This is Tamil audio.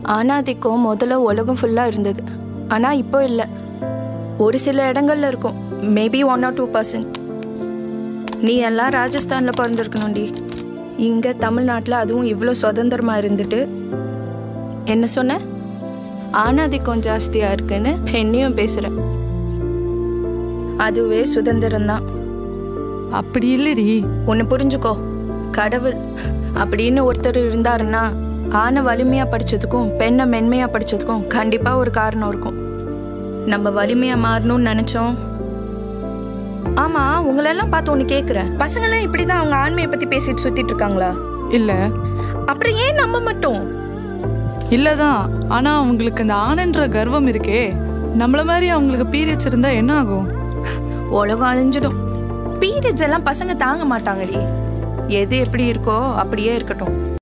ஆணாதிக்கம் முதல்ல உலகம் ஃபுல்லாக இருந்தது ஆனால் இப்போ இல்லை ஒரு சில இடங்கள்ல இருக்கும் maybe one or two percent நீ எல்லாம் ராஜஸ்தானில் பிறந்திருக்கணும்டி இங்கே தமிழ்நாட்டில் அதுவும் இவ்வளோ சுதந்திரமாக இருந்துட்டு என்ன சொன்ன ஆணாதிக்கம் ஜாஸ்தியாக இருக்குன்னு என்னையும் பேசுகிறேன் அதுவே சுதந்திரம்தான் அப்படி இல்லடி ஒன்று புரிஞ்சுக்கோ கடவுள் அப்படின்னு ஒருத்தர் இருந்தாருன்னா ஆணை வலிமையாக படித்ததுக்கும் பெண்ணை மென்மையாக படித்ததுக்கும் கண்டிப்பாக ஒரு காரணம் இருக்கும் நம்ம வலிமையாக மாறணும்னு நினச்சோம் ஆமாம் உங்களெல்லாம் பார்த்து ஒன்று கேட்குறேன் பசங்களாம் இப்படி தான் அவங்க ஆண்மையை பற்றி பேசிட்டு சுற்றிட்டு இருக்காங்களா இல்ல அப்புறம் ஏன் நம்ம மட்டும் இல்லதான் ஆனா அவங்களுக்கு இந்த ஆணன்ற கர்வம் இருக்கே நம்மள மாதிரி அவங்களுக்கு பீரியட்ஸ் இருந்தா என்ன ஆகும் உலகம் அழிஞ்சிடும் பீரியட்ஸ் எல்லாம் பசங்க தாங்க மாட்டாங்கடி எது எப்படி இருக்கோ அப்படியே இருக்கட்டும்